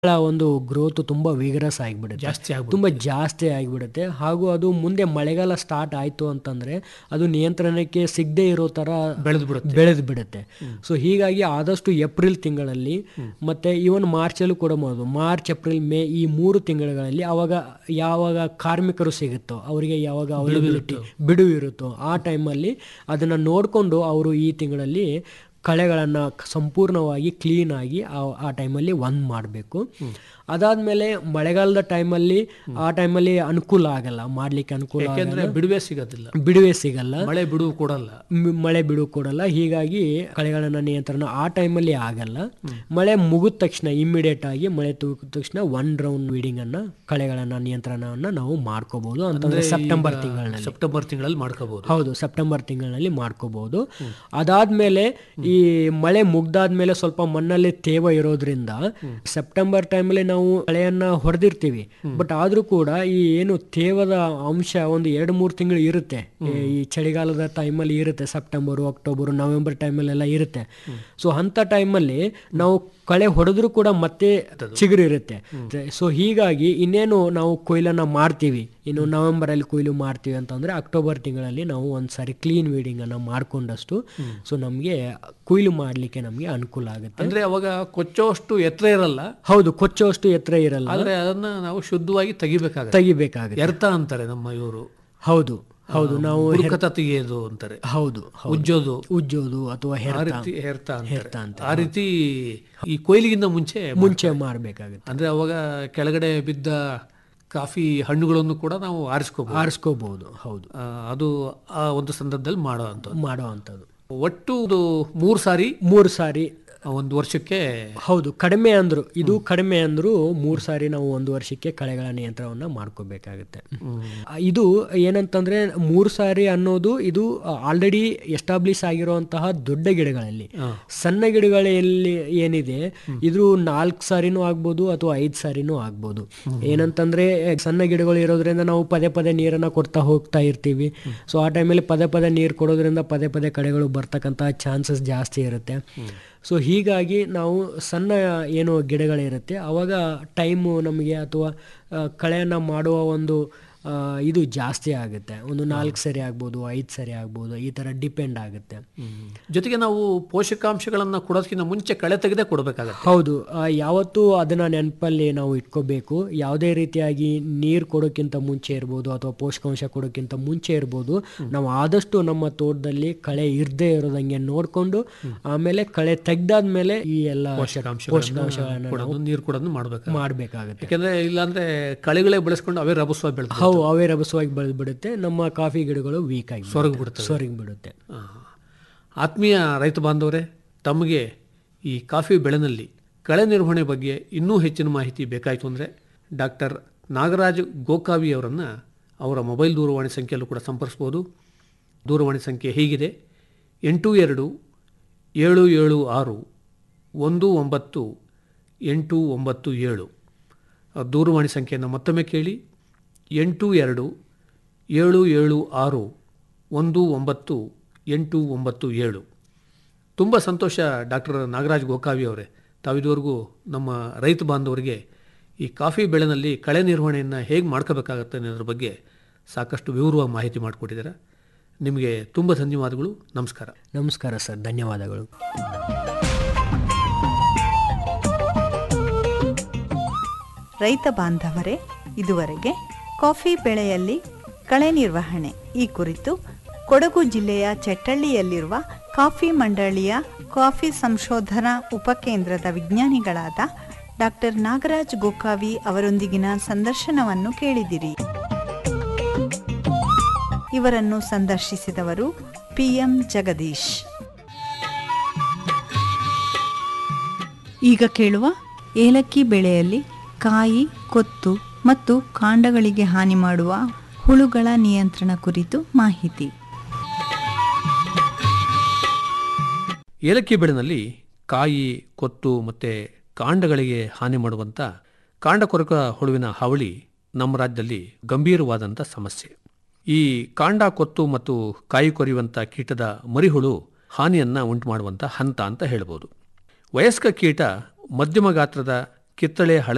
ಗಳ ಒಂದು ಗ್ರೋತ್ ತುಂಬಾ ವಿಗರಸ್ ಆಗಿಬಿಡುತ್ತೆ ಜಾಸ್ತಿ ಆಗ್ಬಿಡುತ್ತೆ. ತುಂಬಾ ಜಾಸ್ತಿ ಆಗಿಬಿಡುತ್ತೆ ಹಾಗೂ ಅದು ಮುಂದೆ ಮಳೆಗಾಲ ಸ್ಟಾರ್ಟ್ ಆಯ್ತು ಅಂತಂದ್ರೆ ಅದು ನಿಯಂತ್ರಣಕ್ಕೆ ಸಿಗದೆ ಇರೋ ತರ ಬೆಳೆದು ಬಿಡುತ್ತೆ ಬೆಳೆದು ಬಿಡುತ್ತೆ ಸೊ ಹೀಗಾಗಿ ಆದಷ್ಟು ಏಪ್ರಿಲ್ ತಿಂಗಳಲ್ಲಿ ಮತ್ತೆ ಇವನ್ ಮಾರ್ಚಲ್ಲೂ ಕೂಡ ಮಾಡ್ಬೋದು ಮಾರ್ಚ್ ಏಪ್ರಿಲ್ ಮೇ ಈ ಮೂರು ತಿಂಗಳುಗಳಲ್ಲಿ ಅವಾಗ ಯಾವಾಗ ಕಾರ್ಮಿಕರು ಸಿಗುತ್ತೋ ಅವರಿಗೆ ಯಾವಾಗ ಅವೈಲಬಿಲಿಟಿ ಬಿಡುವು ಇರುತ್ತೋ ಆ ಟೈಮಲ್ಲಿ ಅದನ್ನ ನೋಡಿಕೊಂಡು ಅವರು ಈ ತಿಂಗಳಲ್ಲಿ ಕಳೆಗಳನ್ನು ಸಂಪೂರ್ಣವಾಗಿ ಕ್ಲೀನ್ ಆಗಿ ಆ- ಆ ಟೈಮಲ್ಲಿ ಒಂದ್ ಮಾಡಬೇಕು ಅದಾದ್ಮೇಲೆ ಮಳೆಗಾಲದ ಟೈಮಲ್ಲಿ ಆ ಟೈಮಲ್ಲಿ ಅನುಕೂಲ ಆಗಲ್ಲ ಮಾಡ್ಲಿಕ್ಕೆ ಅನುಕೂಲ ಯಾಕೆಂದ್ರೆ ಆಗಲ್ಲ ಬಿಡುವೆ ಸಿಗೋದಿಲ್ಲ ಬಿಡುವೆ ಸಿಗಲ್ಲ ಮಳೆ ಬಿಡುವು ಕೊಡಲ್ಲ ಮ್- ಮಳೆ ಬಿಡು ಕೊಡಲ್ಲ ಹೀಗಾಗಿ ಕಳೆಗಳನ್ನ ನಿಯಂತ್ರಣ ಆ ಟೈಮಲ್ಲಿ ಆಗಲ್ಲ ಮಳೆ ಮುಗಿದ ತಕ್ಷಣ ಇಮ್ಮಿಡಿಯೇಟ್ ಆಗಿ ಮಳೆ ತೂಗಿದ ತಕ್ಷಣ ಒನ್ ರೌಂಡ್ ವೀಡಿಂಗ್ ಅನ್ನ ಕಳೆಗಳನ್ನ ನಿಯಂತ್ರಣವನ್ನ ನಾವು ಮಾಡ್ಕೋಬಹುದು ಅಂತಂದ್ರೆ ಸೆಪ್ಟೆಂಬರ್ ತಿಂಗಳಲ್ಲಿ ಸೆಪ್ಟೆಂಬರ್ ತಿಂಗಳಲ್ಲಿ ಮಾಡ್ಕೋಬಹುದು ಹೌದು ಸೆಪ್ಟೆಂಬರ್ ತಿಂಗಳಲ್ಲಿ ಮಾಡ್ಕೋಬಹುದು ಅದಾದ್ಮೇಲೆ ಈ ಮಳೆ ಮುಗ್ದಾದ್ಮೇಲೆ ಸ್ವಲ್ಪ ಮಣ್ಣಲ್ಲಿ ತೇವ ಇರೋದ್ರಿಂದ ಸೆಪ್ಟೆಂಬರ್ ಟೈಮಲ್ಲಿ ನಾವು ಕಳೆಯನ್ನ ಹೊಡೆದಿರ್ತೀವಿ ಬಟ್ ಆದ್ರೂ ಕೂಡ ಈ ಏನು ತೇವದ ಅಂಶ ಒಂದು ಎರಡು ಮೂರು ತಿಂಗಳು ಇರುತ್ತೆ ಈ ಚಳಿಗಾಲದ ಟೈಮಲ್ಲಿ ಇರುತ್ತೆ ಸೆಪ್ಟೆಂಬರು ಅಕ್ಟೋಬರ್ ನವೆಂಬರ್ ಟೈಮಲ್ಲೆಲ್ಲ ಇರುತ್ತೆ ಸೊ ಅಂತ ಟೈಮಲ್ಲಿ ನಾವು ಕಳೆ ಹೊಡೆದ್ರು ಕೂಡ ಮತ್ತೆ ಚಿಗುರು ಇರುತ್ತೆ ಸೊ ಹೀಗಾಗಿ ಇನ್ನೇನು ನಾವು ಕೊಯ್ಲನ್ನ ಮಾಡ್ತೀವಿ ಇನ್ನು ನವೆಂಬರ್ ಅಲ್ಲಿ ಕೊಯ್ಲು ಮಾಡ್ತೀವಿ ಅಂತಂದ್ರೆ ಅಕ್ಟೋಬರ್ ತಿಂಗಳಲ್ಲಿ ನಾವು ಒಂದ್ಸಾರಿ ಕ್ಲೀನ್ ವೀಡಿಂಗ್ ಅನ್ನ ಮಾಡ್ಕೊಂಡಷ್ಟು ಸೊ ನಮ್ಗೆ ಕೊಯ್ಲು ಮಾಡ್ಲಿಕ್ಕೆ ನಮ್ಗೆ ಅನುಕೂಲ ಆಗುತ್ತೆ ಅಂದ್ರೆ ಅವಾಗ ಕೊಚ್ಚೋಷ್ಟು ಎತ್ತರ ಇರಲ್ಲ ಹೌದು ಕೊಚ್ಚೋಷ್ಟು ಎತ್ತರ ಇರಲ್ಲ ಆದ್ರೆ ಅದನ್ನ ನಾವು ಶುದ್ಧವಾಗಿ ತೆಗಿಬೇಕಾಗತ್ತೆ ತೆಗಿಬೇಕಾಗುತ್ತೆ ಎರ್ತ ಅಂತಾರೆ ನಮ್ಮ ಇವರು ಹೌದು ಹೌದು ನಾವು ಬುರುಕತ ತೆಗೆಯೋದು ಅಂತಾರೆ ಹೌದು ಹೌದು. ಉಜ್ಜೋದು ಉಜ್ಜೋದು ಅಥವಾ ಆ ಹೆರ್ತ ರೀತಿ ಹೇರ್ತ ಹೆರ್ತ ಅಂತಾರೆ ಅಂತ ಆ ರೀತಿ ಈ ಕೊಯ್ಲಿಗಿಂತ ಮುಂಚೆ ಮುಂಚೆ ಮಾಡ್ಬೇಕಾಗುತ್ತೆ ಅಂದ್ರೆ ಅವಾಗ ಕೆಳಗಡೆ ಬಿದ್ದ ಕಾಫಿ ಹಣ್ಣುಗಳನ್ನು ಕೂಡ ನಾವು ಆರಿಸ್ಕೋಬಹುದು ಆರಿಸ್ಕೋಬಹುದು ಹೌದು ಅದು ಆ ಒಂದು ಸಂದರ್ಭದಲ್ಲಿ ಮಾಡೋ ಅಂತ ಮಾಡೋ ಅಂಥದ್ದು ಒಟ್ಟು ಒಂದು ಮೂರು ಸಾರಿ ಮೂರು ಸಾರಿ ಆ ಒಂದು ವರ್ಷಕ್ಕೆ ಹೌದು ಕಡಿಮೆ ಅಂದ್ರು ಇದು ಕಡಿಮೆ ಅಂದ್ರು ಮೂರ್ ಸಾರಿ ನಾವು ಒಂದು ವರ್ಷಕ್ಕೆ ಕಳೆಗಳ ನಿಯಂತ್ರಣವನ್ನ ಮಾಡ್ಕೋಬೇಕಾಗುತ್ತೆ ಆ, ಇದು ಏನಂತಂದ್ರೆ ಮೂರ್ ಸಾರಿ ಅನ್ನೋದು ಇದು ಆಲ್ರೆಡಿ ಎಸ್ಟಾಬ್ಲಿಷ್ ಆಗಿರುವಂತಹ ದೊಡ್ಡ ಗಿಡಗಳಲ್ಲಿ ಸಣ್ಣ ಗಿಡಗಳಲ್ಲಿ ಏನಿದೆ ಇದು ನಾಲ್ಕು ಸಾರಿನೂ ಆಗ್ಬೋದು ಅಥವಾ ಐದು ಸಾರಿನೂ ಆಗ್ಬೋದು ಏನಂತಂದ್ರೆ ಸಣ್ಣ ಗಿಡಗಳು ಇರೋದ್ರಿಂದ ನಾವು ಪದೇ ಪದೇ ನೀರನ್ನ ಕೊಡ್ತಾ ಹೋಗ್ತಾ ಇರ್ತೀವಿ ಸೊ ಆ ಟೈಮಲ್ಲಿ ಪದೇ ಪದೇ ನೀರು ಕೊಡೋದ್ರಿಂದ ಪದೇ ಪದೇ ಕಳೆಗಳು ಬರ್ತಕ್ಕಂತಹ ಚಾನ್ಸಸ್ ಜಾಸ್ತಿ ಇರುತ್ತೆ ಸೊ ಹೀಗಾಗಿ ನಾವು ಸಣ್ಣ ಏನು ಗಿಡಗಳಿರುತ್ತೆ ಅವಾಗ ಟೈಮು ನಮಗೆ ಅಥವಾ ಆ, ಕಳೆಯನ್ನು ಮಾಡುವ ಒಂದು ಆ, ಇದು ಜಾಸ್ತಿ ಆಗುತ್ತೆ ಒಂದು ನಾಲ್ಕು ಸರಿ ಆಗ್ಬೋದು ಐದು ಸರಿ ಆಗ್ಬೋದು ಈ ಥರ ಡಿಪೆಂಡ್ ಆಗುತ್ತೆ ಜೊತೆಗೆ ನಾವು ಪೋಷಕಾಂಶಗಳನ್ನ ಕೊಡೋದಕ್ಕಿಂತ ಮುಂಚೆ ಕಳೆ ತೆಗೆದೇ ಕೊಡಬೇಕಾಗತ್ತೆ ಹೌದು ಆ, ಯಾವತ್ತೂ ಅದನ್ನ ನೆನಪಲ್ಲಿ ನಾವು ಇಟ್ಕೋಬೇಕು ಯಾವುದೇ ರೀತಿಯಾಗಿ ನೀರು ಕೊಡೋಕ್ಕಿಂತ ಮುಂಚೆ ಇರ್ಬೋದು ಅಥವಾ ಪೋಷಕಾಂಶ ಕೊಡೋಕ್ಕಿಂತ ಮುಂಚೆ ಇರ್ಬೋದು ನಾವು ಆದಷ್ಟು ನಮ್ಮ ತೋಟದಲ್ಲಿ ಕಳೆ ಇರದೇ ಇರೋದಂಗೆ ನೋಡ್ಕೊಂಡು ಆಮೇಲೆ ಕಳೆ ತೆಗ್ದಾದ್ಮೇಲೆ ಈ ಎಲ್ಲ ಪೋಷಕಾಂಶಗಳನ್ನ ಕೊಡೋದು ನೀರು ಕೊಡೋದು ಮಾಡ್ಬೇಕು ಮಾಡಬೇಕಾಗುತ್ತೆ ಯಾಕಂದ್ರೆ ಇಲ್ಲಾಂದ್ರೆ ಕಳೆಗಳೇ ಬೆಳೆಸ್ಕೊಂಡು ಅವೇ ರಭಸವಾಗಿ ಬೆಳೆದು ಹೌದು ಅವೇ ರಭಸವಾಗಿ ಬೆಳೆದು ಬಿಡುತ್ತೆ ನಮ್ಮ ಕಾಫಿ ಗಿಡಗಳು ವೀಕ್ ಆಗಿ ಸೊರಗಿ ಬಿಡ್ತವೆ ಸೊರಗಿ ಬಿಡುತ್ತೆ ಆ. ಆತ್ಮೀಯ ರೈತ ಬಾಂಧವರೇ ತಮಗೆ ಈ ಕಾಫಿ ಬೆಳೆನಲ್ಲಿ ಕಳೆ ನಿರ್ವಹಣೆ ಬಗ್ಗೆ ಇನ್ನೂ ಹೆಚ್ಚಿನ ಮಾಹಿತಿ ಬೇಕಾಯಿತು ಅಂದರೆ ಡಾಕ್ಟರ್ ನಾಗರಾಜ್ ಗೋಕಾವಿ ಅವರನ್ನು ಅವರ ಮೊಬೈಲ್ ದೂರವಾಣಿ ಸಂಖ್ಯೆಯಲ್ಲೂ ಕೂಡ ಸಂಪರ್ಸ್ಬೋದು ದೂರವಾಣಿ ಸಂಖ್ಯೆ ಹೀಗಿದೆ ಎಂಟು ಎರಡು ಏಳು ಏಳು ಆರು ಒಂದು ಒಂಬತ್ತು ಎಂಟು ಒಂಬತ್ತು ಏಳು ಆ ದೂರವಾಣಿ ಸಂಖ್ಯೆಯನ್ನು ಮತ್ತೊಮ್ಮೆ ಕೇಳಿ ಎಂಟು ಎರಡು ಏಳು ಏಳು ಆರು ಒಂದು ಒಂಬತ್ತು ಎಂಟು ಒಂಬತ್ತು ಏಳು ತುಂಬ ಸಂತೋಷ ಡಾಕ್ಟರ್ ನಾಗರಾಜ್ ಗೋಕಾವಿ ಅವರೇ ತಾವಿದುವರೆಗೂ ನಮ್ಮ ರೈತ ಬಾಂಧವರಿಗೆ ಈ ಕಾಫಿ ಬೆಳೆನಲ್ಲಿ ಕಳೆ ನಿರ್ವಹಣೆಯನ್ನು ಹೇಗೆ ಮಾಡ್ಕೋಬೇಕಾಗತ್ತೆ ಅನ್ನೋದ್ರ ಬಗ್ಗೆ ಸಾಕಷ್ಟು ವಿವರವಾಗಿ ಮಾಹಿತಿ ಮಾಡಿಕೊಟ್ಟಿದ್ದೀರಾ ನಿಮಗೆ ತುಂಬ ಧನ್ಯವಾದಗಳು ನಮಸ್ಕಾರ ನಮಸ್ಕಾರ ಸರ್ ಧನ್ಯವಾದಗಳು ರೈತ ಬಾಂಧವರೇ ಇದುವರೆಗೆ ಕಾಫಿ ಬೆಳೆಯಲ್ಲಿ ಕಳೆ ನಿರ್ವಹಣೆ ಈ ಕುರಿತು ಕೊಡಗು ಜಿಲ್ಲೆಯ ಚೆಟ್ಟಳ್ಳಿಯಲ್ಲಿರುವ ಕಾಫಿ ಮಂಡಳಿಯ ಕಾಫಿ ಸಂಶೋಧನಾ ಉಪಕೇಂದ್ರದ ವಿಜ್ಞಾನಿಗಳಾದ ಡಾಕ್ಟರ್ ನಾಗರಾಜ್ ಗೋಕಾವಿ ಅವರೊಂದಿಗಿನ ಸಂದರ್ಶನವನ್ನು ಕೇಳಿದಿರಿ ಇವರನ್ನು ಸಂದರ್ಶಿಸಿದವರು ಪಿಎಂ ಜಗದೀಶ್ ಈಗ ಕೇಳುವ ಏಲಕ್ಕಿ ಬೆಳೆಯಲ್ಲಿ ಕಾಯಿ ಕೊತ್ತು ಮತ್ತು ಕಾಂಡಗಳಿಗೆ ಹಾನಿ ಮಾಡುವ ಹುಳುಗಳ ನಿಯಂತ್ರಣ ಕುರಿತು ಮಾಹಿತಿ ಏಲಕ್ಕಿ ಬೆಳೆನಲ್ಲಿ ಕಾಯಿ ಕೊತ್ತು ಮತ್ತು ಕಾಂಡಗಳಿಗೆ ಹಾನಿ ಮಾಡುವಂಥ ಕಾಂಡಕೊರಕ ಹುಳುವಿನ ಹಾವಳಿ ನಮ್ಮ ರಾಜ್ಯದಲ್ಲಿ ಗಂಭೀರವಾದಂಥ ಸಮಸ್ಯೆ ಈ ಕಾಂಡ ಕೊತ್ತು ಮತ್ತು ಕಾಯಿ ಕೊರೆಯುವಂಥ ಕೀಟದ ಮರಿಹುಳು ಹಾನಿಯನ್ನು ಉಂಟು ಮಾಡುವಂಥ ಹಂತ ಅಂತ ಹೇಳ್ಬೋದು ವಯಸ್ಕ ಕೀಟ ಮಧ್ಯಮ ಗಾತ್ರದ ಕಿತ್ತಳೆ ಹಳದಿ